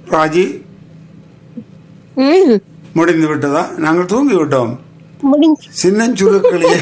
ராஜி ம் முடிந்து விட்டதா நாங்கள் தூங்கி விட்டோம் முடிஞ்சு சின்னஞ்சுருக்களிலே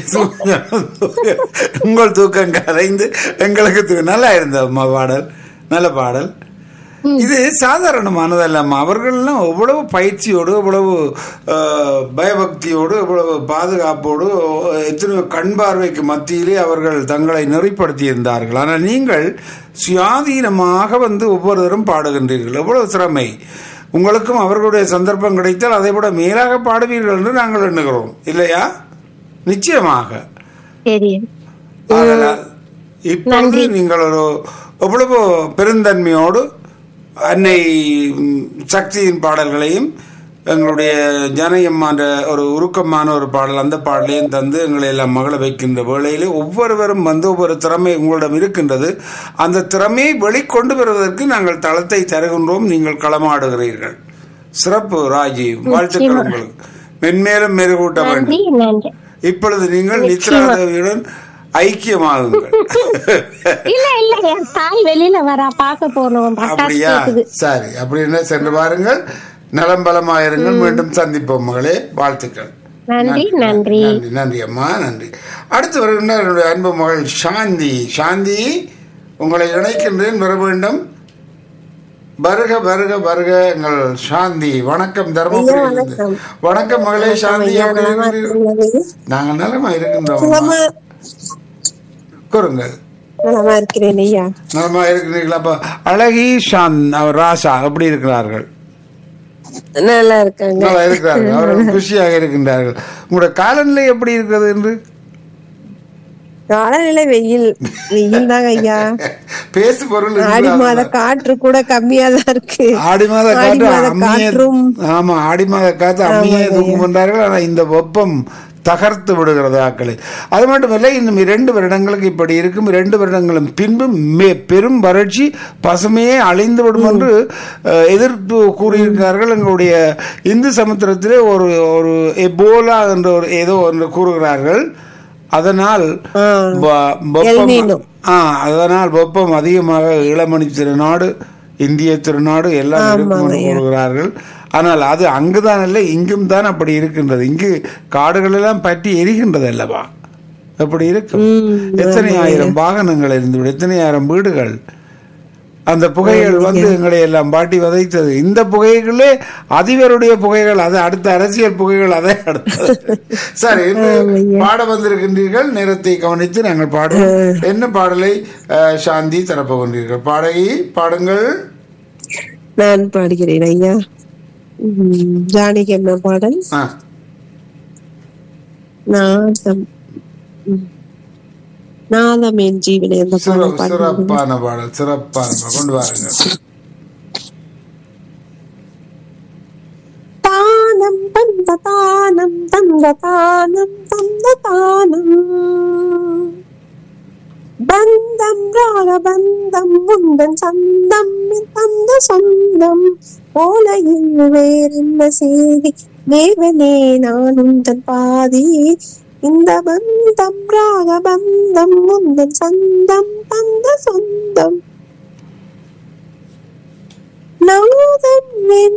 உங்கள் தூக்கம் கரைந்து எங்களுக்கு தூ- நல்லா இருந்த அம்மா பாடல் நல்ல பாடல் இது சாதாரணமானதல்லம்மா அவர்கள்லாம் எவ்வளவு பயிற்சியோடு எவ்வளவு அஹ், பயபக்தியோடு எவ்வளவு பாதுகாப்போடு எத்தனை கண் பார்வைக்கு மத்தியிலே அவர்கள் தங்களை நெறிப்படுத்தி இருந்தார்கள் ஆனால் நீங்கள் சுயாதீனமாக வந்து ஒவ்வொருவரும் பாடுகின்றீர்கள் எவ்வளவு திறமை உங்களுக்கும் அவர்களுடைய சந்தர்ப்பம் கிடைத்தால் அதை விட மேலாக பாடுவீர்கள் என்று நாங்கள் எண்ணுகிறோம் இல்லையா நிச்சயமாக சரி ஆதலால் இப்பொழுது நீங்கள் ஒரு எவ்வளவு பெருந்தன்மையோடு அன்னை ம், சக்தியின் பாடல்களையும் எங்களுடைய ஜனயம்மான்ற ஒரு உருக்கமான ஒரு பாடல் அந்த பாடலையும் தந்து எங்களை எல்லாம் மகள வைக்கின்ற வேளையிலே ஒவ்வொருவரும் வந்து ஒவ்வொரு திறமை உங்களிடம் இருக்கின்றது அந்த திறமையை வெளிக்கொண்டு வருவதற்கு நாங்கள் தளத்தை தருகின்றோம் நீங்கள் களமாடுகிறீர்கள் சிறப்பு ராஜி வாழ்த்துக்கள் உங்களுக்கு மென்மேலும் மெருகூட்ட வேண்டும் நன்றி நன்றி இப்பொழுது நீங்கள் நித்ரா தேவியுடன் ஐக்கியமாகுங்கள் இல்ல இல்ல என் தாய் வெளியில வரா பாக்க போனோம் பட்டாசு அப்படியா கேக்குது சரி அப்படின்னு சென்று பாருங்கள் நலம் பலமாயிருங்கள் மீண்டும் சந்திப்போம் மகளே வாழ்த்துக்கள் நன்றி நன்றி நன்றி நன்றி அம்மா நன்றி அடுத்து வருகின்ற என்னுடைய அன்பு மகள் சாந்தி சாந்தி உங்களை இணைக்கின்றேன் வர வேண்டும் வருக வருக வருக எங்கள் சாந்தி வணக்கம் தர்மபுரி வணக்கம். வணக்கம் மகளே சாந்தி ஐயா, எப்படி நலமா இருக்கிறீர்கள்? இருக்கிறீங்களா? நாங்க நலமா இருக்கின்றோம் அம்மா. நலமா கூறுங்கள் நலமா இருக்கிறேன் ஐயா நலமா இருக்கிறீர்களா அப்ப அழகி ஷான் அவர் ராசா எப்படி இருக்கிறார்கள் நல்லா இருக்காங்க நல்லா இருக்கிறார்கள் அவர்கள் குஷியாக இருக்கின்றார்கள் உங்களோட காலநிலை எப்படி இருக்கிறது என்று காலநிலை வெயில் வெயில் தாங்க ஐயா பேசு பொருள் ஆடி இருக்கிறது. மாத காற்று கூட கம்மியா தான் இருக்கு ஆடி மாத ஆடி காற்று மாத அம்மியே காற்றும் ஆமா ஆடி மாத காற்று அம்மியே தூக்கும் என்றார்கள் ஆனா இந்த வெப்பம் தகர்த்து விடுகிறது ஆக்களை அது மட்டுமல்ல இன்னும் இரண்டு வருடங்களுக்கு இப்படி இருக்கும் இரண்டு வருடங்களும் பின்பு மே- பெரும் வறட்சி பசுமையே அழிந்து விடும் என்று அஹ், எதிர்ப்பு கூறியிருக்கிறார்கள் எங்களுடைய இந்து சமுத்திரத்திலே ஒரு ஒரு எபோலா என்ற ஒரு ஏதோ ஒன்று கூறுகிறார்கள் அதனால் ஆ. வ- வெப்பம் எல்னினோ. ஆ அதனால் வெப்பம் அதிகமாக இளமணி திருநாடு இந்திய திருநாடு எல்லாம் இருக்கும் என்று கூறுகிறார்கள் ஆனால் அது அங்குதான் இல்லை இங்கும் தான் அப்படி இருக்கின்றது இங்கு காடுகள் எல்லாம் பற்றி எரிகின்றது அல்லவா அப்படி இருக்கும் எத்தனை ஆயிரம் வாகனங்கள் இருந்துவிடும் எத்தனை ஆயிரம் வீடுகள் அந்த புகைகள் வந்து எங்களை எல்லாம் பாட்டி வதைத்தது இந்த புகைகளே அதிபருடைய புகைகள் அது அடுத்த அரசியல் புகைகள் அதை அடுத்தது சரி இன்று பாட வந்திருக்கின்றீர்கள் நேரத்தை கவனித்து நாங்கள் பாடுவோம் என்ன பாடலை அஹ், சாந்தி தரப்போகின்றீர்கள் பாடகி பாடுங்கள் நான் பாடுகிறேன் ஐயா உம், ஜானகி அம்மா பாடல் ஆ, நாதம் உம், நாதம் என் ஜீவனை அந்த சிற- பாடல் பாடுகிறேன் சிறப்பான பாடல் சிறப்பான பாடல். கொண்டு வாருங்கள் தானம் தந்த தானம் தந்த தானம் தந்த தானம் பந்தம் ராக பந்தம் முந்தன் சந்தம் என் தந்த சொந்தம் ஓலையில் வேறென்ன செய்தி தேவனே நான் உந்தன் பாதி இந்த பந்தம் ராக பந்தம் முந்தன் சந்தம் தந்த சொந்தம் நாதம் என்